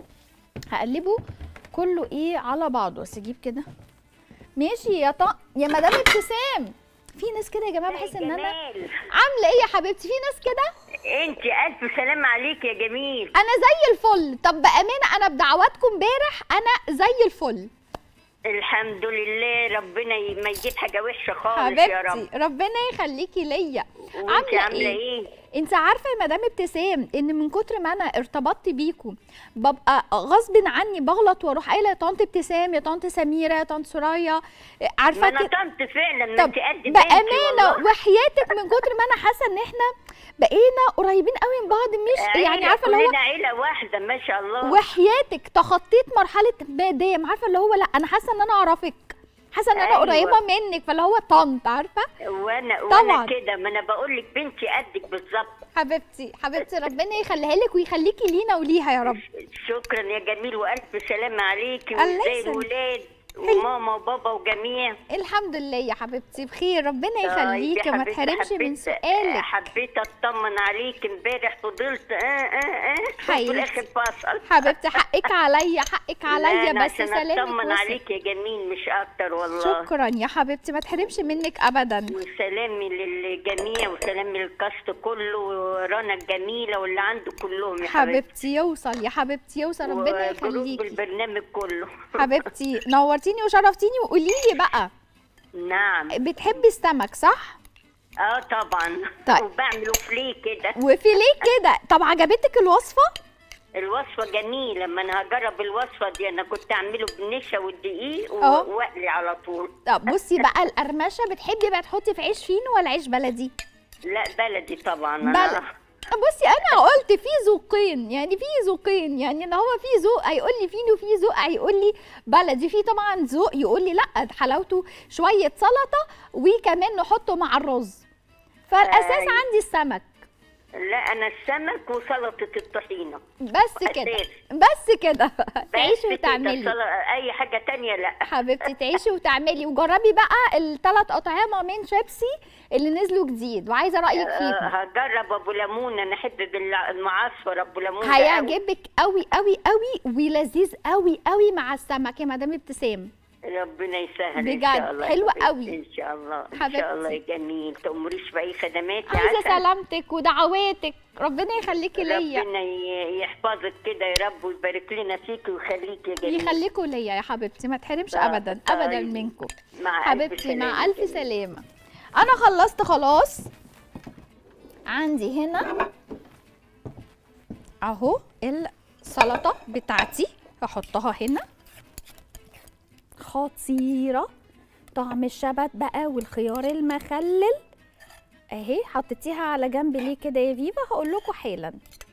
هقلبه كله ايه على بعضه بس اجيب كده ماشي يا طق يا مدام ابتسام في ناس كده يا جماعه بحس ان انا جمال عامله ايه يا حبيبتي في ناس كده انت الف سلام عليك يا جميل انا زي الفل طب بامانه انا بدعواتكم امبارح انا زي الفل الحمد لله ربنا ي- ما يجيب حاجه وحشه خالص يا رب حبيبتي ربنا يخليكي ليا وانت عامله عامله ايه ايه انت عارفه يا مدام ابتسام ان من كتر ما انا ارتبطت بيكم ببقى غصب عني بغلط واروح قايله يا طنط ابتسام يا طنط سميره يا طنط سرايا ما عارفه انا كده طنط فعلا ما طب انت قد بنتي بامانه والله. وحياتك من كتر ما انا حاسه ان احنا بقينا قريبين قوي من بعض مش يعني عيلة، عارفه اللي هو كلنا عيله واحده ما شاء الله وحياتك تخطيت مرحله مادام عارفه اللي هو لا انا حاسه ان انا اعرفك حاسه ان انا أيوة. قريبه منك فاللي هو طنط عارفه وانا طبعاً. وانا كده ما انا بقول لك بنتي قدك بالظبط حبيبتي حبيبتي ربنا يخليها لك ويخليكي لينا وليها يا رب شكرا يا جميل والف سلامه عليكي الله وازاي يسلمك. الولاد وماما وبابا وجميع الحمد لله يا حبيبتي بخير ربنا طيب يا يخليكي وما حبيبتي، تحرمش من حبيت- سؤالك حبيت اطمن عليك امبارح فضلت اه اه اه حبيبتي. في الاخر فصل حبيبتي حقك عليا حقك لا، عليا أنا بس عشان سلامك اطمن وصل. عليك يا جميل مش اكتر والله شكرا يا حبيبتي ما تحرمش منك ابدا وسلامي للجميع وسلامي للكاست كله ورنا الجميله واللي عنده كلهم يا حبيبتي حبيبتي يوصل يا حبيبتي يوصل ربنا وجروب يخليكي البرنامج كله حبيبتي نورتيني وشرفتيني وقولي لي بقى نعم بتحبي السمك صح اه طبعا طيب. وبعمله فليه كده وفيليه كده طب عجبتك الوصفه الوصفة جميلة لما انا هجرب الوصفة دي انا كنت اعمله بالنشا والدقيق و- اه. واقلي على طول طب بصي بقى القرمشه بتحبي بقى تحطي في عيش فينو ولا عيش بلدي لا بلدي طبعا بلد انا بصي انا قلت في ذوقين يعني في ذوقين يعني ان هو في ذوق هيقول لي فينو في ذوق هيقول لي بلدي في طبعا ذوق يقول لي لا حلاوته شويه سلطه وكمان نحطه مع الرز فالاساس أيوة. عندي السمك لا انا السمك وسلطة الطحينة بس كده أساس. بس كده بس تعيشي كده، وتعملي سل- اي حاجة تانية لا حبيبتي تعيشي وتعملي وجربي بقى الثلاث اطعمه من شيبسي اللي نزلوا جديد وعايزه رايك آه، فيهم هجرب ابو ليمون انا احب بالع- المعصفر ابو ليمون ده أوي. هيعجبك قوي قوي قوي ولذيذ قوي قوي مع السمك يا مدام ابتسام ربنا يسهل ان بجد، شاء الله يا حلوة حبيبتي. قوي. ان شاء الله ان حبيبتي. شاء الله يا جميل تأمريش باي خدمات يا عايزه عسل. سلامتك ودعواتك ربنا يخليكي ليا ربنا ي- يحفظك كده يا رب ويبارك لنا فيك ويخليك يا جميل يخليكوا ليا يا حبيبتي ما تحرمش طيب، ابدا ابدا طيب. منكم مع ألف حبيبتي مع سلامة الف جميل. سلامه انا خلصت خلاص عندي هنا اهو السلطه بتاعتي هحطها هنا خطيره طعم الشبت بقى والخيار المخلل اهي حطيتيها على جنب ليه كده يا فيفا هقول لكم حالا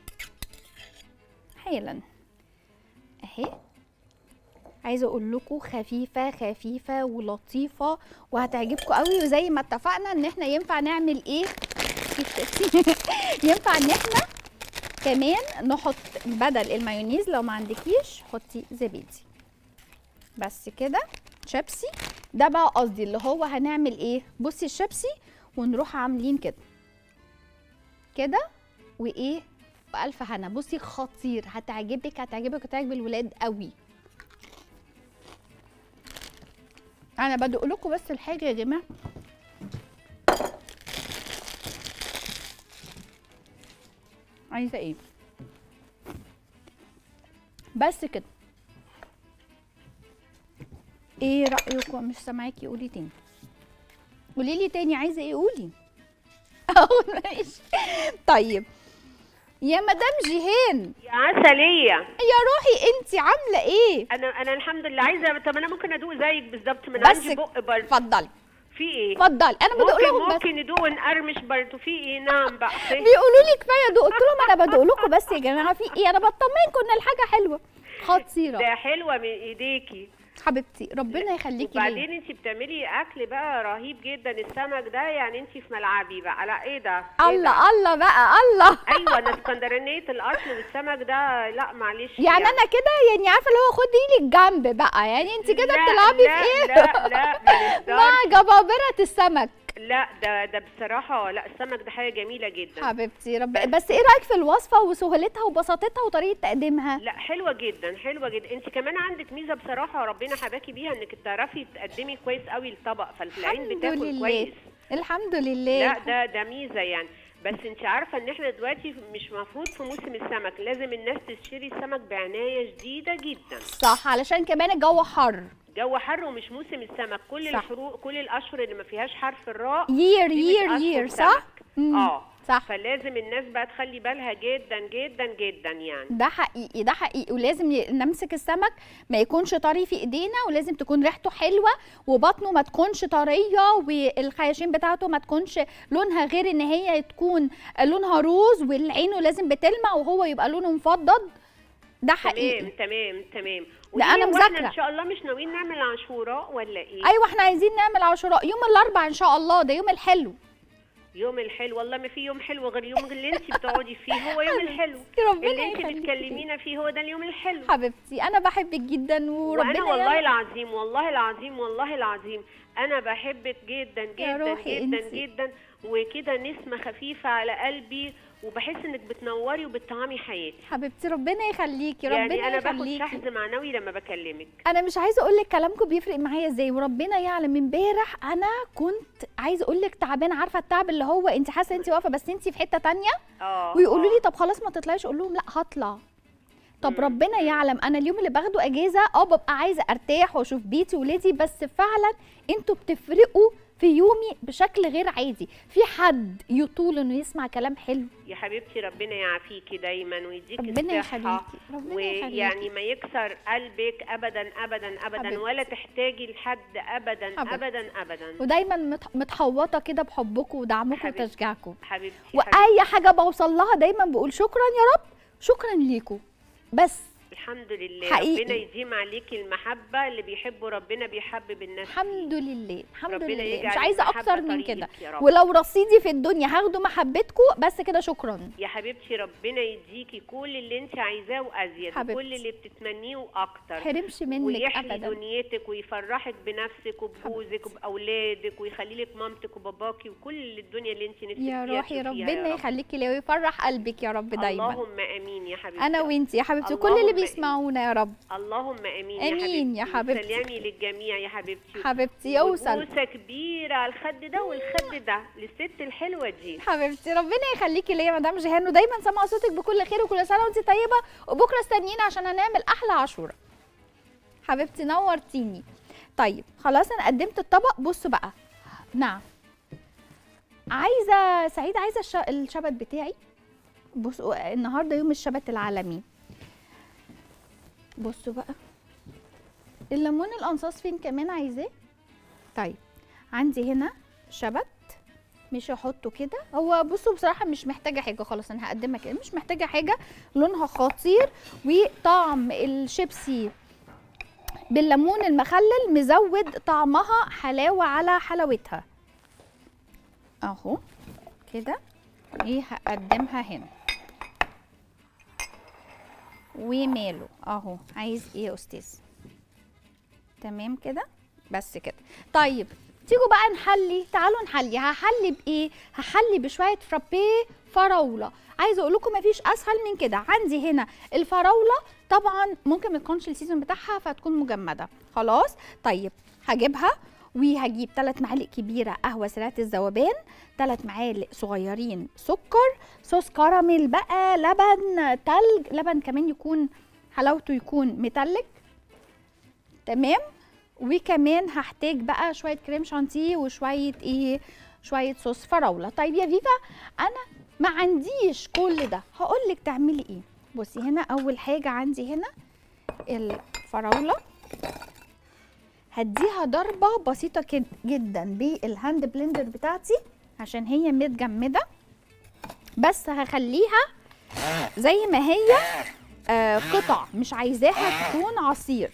حالا اهي عايزه اقول لكم خفيفه خفيفه ولطيفه وهتعجبكم قوي وزي ما اتفقنا ان احنا ينفع نعمل ايه ينفع ان احنا كمان نحط بدل المايونيز لو ما عندكيش حطي زبادي بس كده شيبسي ده بقى قصدي اللي هو هنعمل ايه بصي الشيبسي ونروح عاملين كده كده وايه بألف هنا بصي خطير هتعجبك هتعجبك هتعجب الولاد قوي انا بدوق لكم بس الحاجه يا جماعه عايزه ايه بس كده ايه رايكم مش سامعاكي قولي تاني قولي لي تاني عايزه ايه قولي اقول ماشي طيب يا مدام جيهان يا عسلية يا روحي انت عامله ايه انا انا الحمد لله عايزه طب انا ممكن ادوق زيك بالظبط من بس عندي بق برضه اتفضلي في ايه اتفضلي انا بدوق ممكن لهم بس ممكن ندوق ونقرمش برضه في ايه نعم بقى في بيقولوا لي كفايه دوق قلت لهم انا بدوق لكم بس يا جماعه في ايه انا بطمنكم ان الحاجه حلوه خطيره ده حلوه من ايديكي حبيبتي ربنا يخليكي ليا وبعدين انت بتعملي اكل بقى رهيب جدا السمك ده يعني انت في ملعبي بقى لا ايه ده إيه ده؟ الله الله بقى الله ايوه انا اسكندرانيه الاصل والسمك ده لا معلش يعني انا كده يعني عارفه اللي هو خدي لي الجنب بقى يعني انت كده لا، بتلعبي لا، في ايه لا لا ما نقدرش. مع جبابره السمك لا ده ده بصراحه لا السمك ده حاجه جميله جدا حبيبتي رب بس ايه رايك في الوصفه وسهولتها وبساطتها وطريقه تقديمها لا حلوه جدا حلوه جدا انت كمان عندك ميزه بصراحه ربنا حباكي بيها انك تعرفي تقدمي كويس قوي الطبق فالعين الحمد بتاكل لله كويس الحمد لله لا ده ده ميزه يعني بس انت عارفه ان احنا دلوقتي مش مفروض في موسم السمك لازم الناس تشتري السمك بعنايه شديده جدا صح علشان كمان الجو حر جو حر ومش موسم السمك كل صح. الحروق كل الاشهر اللي ما فيهاش حرف الراء يير دي مش يير أشهر يير سمك. صح مم. اه صح فلازم الناس بقى تخلي بالها جدا جدا جدا يعني ده حقيقي ده حقيقي ولازم ي- نمسك السمك ما يكونش طري في ايدينا ولازم تكون ريحته حلوه وبطنه ما تكونش طريه والخياشيم بتاعته ما تكونش لونها غير ان هي تكون لونها روز والعينه لازم بتلمع وهو يبقى لونه مفضل ده حقيقي تمام تمام تمام لا، أنا وليه واحنا مذاكرة. ان شاء الله مش ناويين نعمل عاشوراء ولا ايه ايوه احنا عايزين نعمل عاشوراء يوم الاربعاء ان شاء الله ده يوم الحلو يوم الحلو والله ما في يوم حلو غير اليوم اللي انت بتقعدي فيه هو يوم الحلو ربنا اللي انت يخليكي. بتكلمينا فيه هو ده اليوم الحلو حبيبتي انا بحبك جدا وربنا وانا والله يعلم. العظيم والله العظيم والله العظيم انا بحبك جدا جدا روحي جدا انتي. جدا وكده نسمه خفيفه على قلبي وبحس انك بتنوري وبتطعمي حياتي حبيبتي ربنا يخليكي ربنا يعني انا باخد يخليكي شحذ معنوي لما بكلمك انا مش عايزه اقول لك كلامكم بيفرق معايا ازاي وربنا يعلم امبارح انا كنت عايزه اقول لك تعبانه عارفه التعب اللي هو انت حاسه انت واقفه بس انت في حته تانية اه ويقولوا آه. لي طب خلاص ما تطلعيش اقول لهم لا هطلع طب ربنا يعلم انا اليوم اللي باخده اجازه اه ببقى عايزه ارتاح واشوف بيتي ولادي بس فعلا انتوا بتفرقوا في يومي بشكل غير عادي في حد يطول انه يسمع كلام حلو يا حبيبتي ربنا يعافيكي دايما ويديك ربنا الصحة يخليكي ربنا ويعني يخليكي ما يكسر قلبك ابدا ابدا ابدا حبيبتي. ولا تحتاجي لحد ابدا حبيبتي. ابدا ابدا ودايما مت- متحوطه كده بحبكم ودعمكم حبيبتي. وتشجيعكم حبيبتي حبيبتي. واي حاجه بوصل لها دايما بقول شكرا يا رب شكرا ليكم بس الحمد لله حقيقي. ربنا يديم عليكي المحبه اللي بيحبوا ربنا بيحبب الناس الحمد لله الحمد ربنا لله يجعل مش عايزه المحبة اكتر من طريقك كده يا رب. ولو رصيدي في الدنيا هاخده محبتكم بس كده شكرا يا حبيبتي ربنا يديكي كل اللي انت عايزاه وازيد حبيبتي. وكل اللي بتتمنيه واكتر حرمش منك ويحلي ابدا دنيتك ويفرحك بنفسك وبجوزك وباولادك ويخلي لك مامتك وباباكي وكل الدنيا اللي انت نفسك يا فيها روحي تشوفيها ربنا يا رب. يخليكي ليا ويفرح قلبك يا رب دايما اللهم امين يا حبيبتي انا وانتي يا حبيبتي وكل اللي اللهم بيسمعونا يا رب اللهم امين آمين يا حبيبتي. سلامي للجميع يا حبيبتي حبيبتي يوصل وبوسه كبيره على الخد ده والخد ده للست الحلوه دي حبيبتي ربنا يخليكي ليا يا مدام جيهان ودايما سامعه صوتك بكل خير وكل سنه وانت طيبه وبكره استنينا عشان هنعمل احلى عاشوره حبيبتي نورتيني طيب خلاص انا قدمت الطبق بصوا بقى نعم عايزه سعيده عايزه الش... الشبت بتاعي بصوا النهارده يوم الشبت العالمي بصوا بقى الليمون القنصاص فين كمان عايزاه طيب عندي هنا شبت مش هحطه كده هو بصوا بصراحه مش محتاجه حاجه خلاص انا هقدمها كده مش محتاجه حاجه لونها خطير وطعم الشيبسي بالليمون المخلل مزود طعمها حلاوه على حلاوتها اهو كده ايه هقدمها هنا وماله اهو عايز ايه يا استاذ تمام كده بس كده طيب تيجوا بقى نحلي تعالوا نحلي هحلي بايه هحلي بشويه فرابيه فراوله عايزه اقول لكم مفيش اسهل من كده عندي هنا الفراوله طبعا ممكن ما تكونش السيزون بتاعها فتكون مجمده خلاص طيب هجيبها وهجيب 3 معالق كبيره قهوه سريعه الذوبان 3 معالق صغيرين سكر صوص كراميل بقى لبن تلج لبن كمان يكون حلاوته يكون متلج تمام وكمان هحتاج بقى شويه كريم شانتيه وشويه ايه شويه صوص فراوله طيب يا فيفا انا ما عنديش كل ده هقول لك تعملي ايه بصي هنا اول حاجه عندي هنا الفراوله هديها ضربه بسيطه كد- جدا بالهاند بلندر بتاعتي عشان هي متجمده بس هخليها زي ما هي آه قطع مش عايزاها تكون عصير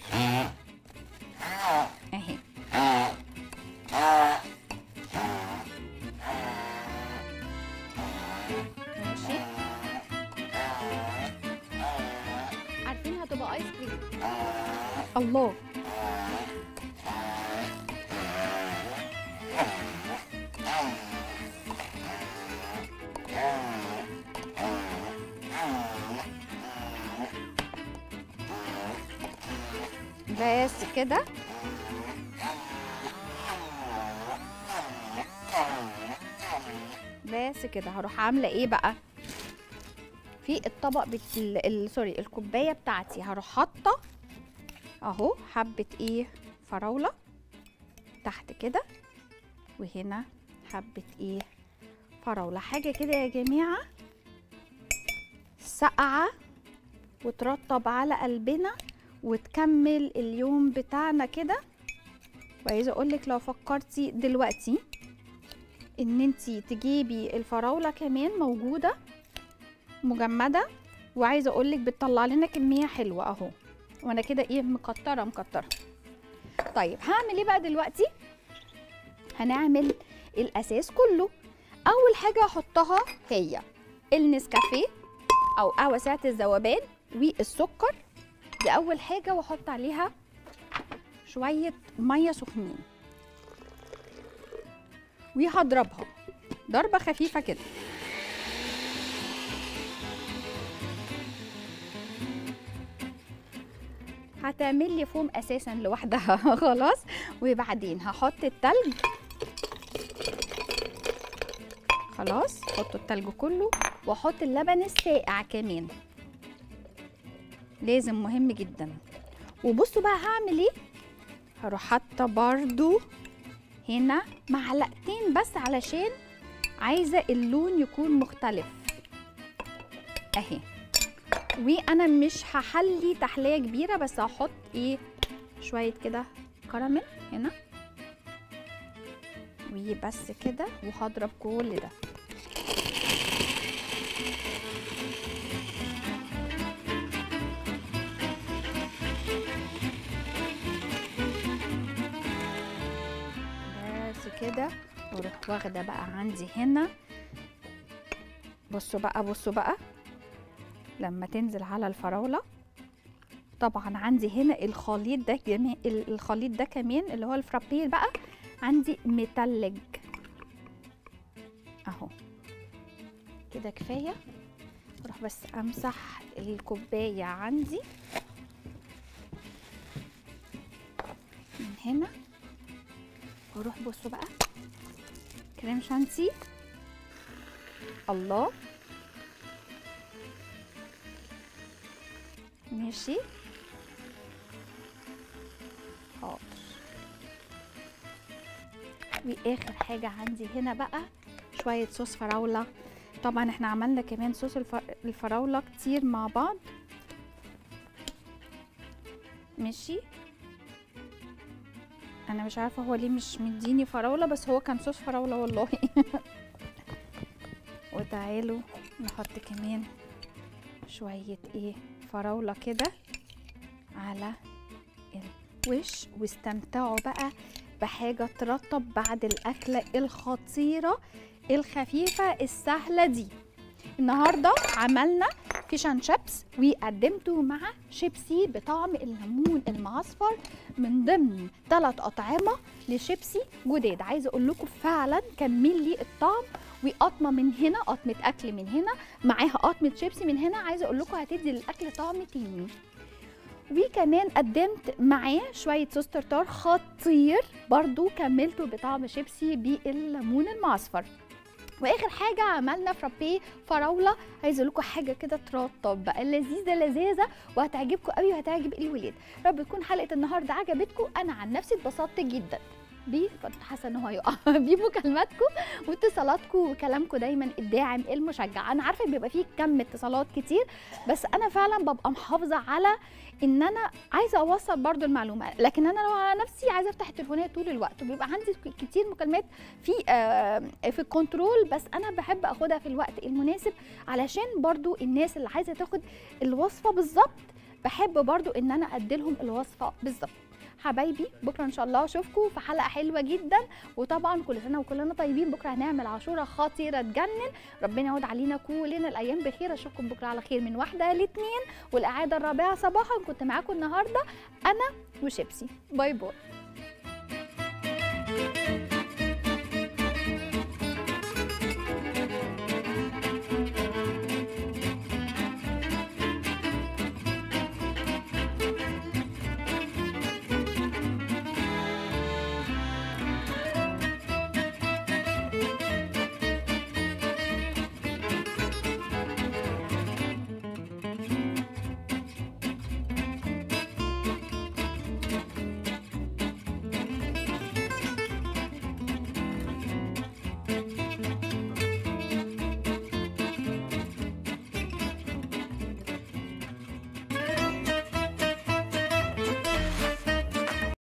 اهي ماشي عارفين هتبقى ايس كريم الله بس كده بس كده هروح عامله ايه بقى في الطبق بت... ال... ال... سوري الكوبايه بتاعتي هروح حاطه اهو حبه ايه فراوله تحت كده وهنا حبه ايه فراوله حاجه كده يا جماعه ساقعه وترطب على قلبنا وتكمل اليوم بتاعنا كده وعايزه اقولك لو فكرتي دلوقتي ان انتي تجيبي الفراوله كمان موجوده مجمده وعايزه اقولك بتطلع لنا كميه حلوه اهو وانا كده ايه مكتره مكتره طيب هعمل ايه بقى دلوقتي هنعمل الاساس كله اول حاجه احطها هي النسكافيه او قهوه ساعه الذوبان والسكر دي اول حاجه واحط عليها شويه ميه سخنين وهضربها ضربه خفيفه كده هتعمل لي فوم اساسا لوحدها خلاص وبعدين هحط التلج خلاص حط التلج كله واحط اللبن الساقع كمان لازم مهم جدا وبصوا بقى هعمل ايه هروح حاطه برضو هنا معلقتين بس علشان عايزه اللون يكون مختلف اهي وانا مش هحلي تحليه كبيره بس هحط ايه شويه كده كراميل هنا وبس كده وهضرب كل ده بس كده واروح واخده بقى عندي هنا بصوا بقى بصوا بقى لما تنزل على الفراوله طبعا عندي هنا الخليط ده جميع الخليط ده كمان اللي هو الفرابيه بقى عندي متلج اهو كده كفايه اروح بس امسح الكوبايه عندي من هنا واروح بصوا بقى كريم شانتي الله ماشي حاضر واخر حاجه عندي هنا بقى شويه صوص فراوله طبعا احنا عملنا كمان صوص الف- الفراوله كتير مع بعض ماشي انا مش عارفه هو ليه مش مديني فراوله بس هو كان صوص فراوله والله وتعالوا نحط كمان شويه ايه فراوله كده على الوش واستمتعوا بقى بحاجه ترطب بعد الاكله الخطيره الخفيفه السهله دي النهارده عملنا فيش اند شيبس وقدمته مع شيبسي بطعم الليمون المعصفر من ضمن ثلاث اطعمه لشيبسي جداد عايزه اقول لكم فعلا كمل لي الطعم وقطمه من هنا قطمه اكل من هنا معاها قطمه شيبسي من هنا عايزه اقول لكم هتدي للاكل طعم تاني وكمان قدمت معاه شويه صوص ترتار خطير برضو كملته بطعم شيبسي بالليمون المعصفر واخر حاجه عملنا فرابيه فراوله عايزه اقول لكم حاجه كده ترطب بقى لذيذه لذيذه وهتعجبكم قوي وهتعجب الولاد رب تكون حلقه النهارده عجبتكم انا عن نفسي اتبسطت جدا بيه كنت حاسه ان هو هيقع بمكالماتكم واتصالاتكم وكلامكم دايما الداعم المشجع انا عارفه بيبقى فيه كم اتصالات كتير بس انا فعلا ببقى محافظه على ان انا عايزه اوصل برضو المعلومه لكن انا لو على نفسي عايزه افتح التليفونات طول الوقت وبيبقى عندي ك- كتير مكالمات في آه في الكنترول بس انا بحب اخدها في الوقت المناسب علشان برضو الناس اللي عايزه تاخد الوصفه بالظبط بحب برضو ان انا اديلهم الوصفه بالظبط حبايبي بكره ان شاء الله اشوفكم في حلقه حلوه جدا وطبعا كل سنه وكلنا طيبين بكره هنعمل عاشوره خطيره تجنن ربنا يعود علينا كلنا الايام بخير اشوفكم بكره على خير من واحده لاثنين والاعاده الرابعه صباحا كنت معاكم النهارده انا وشيبسي باي باي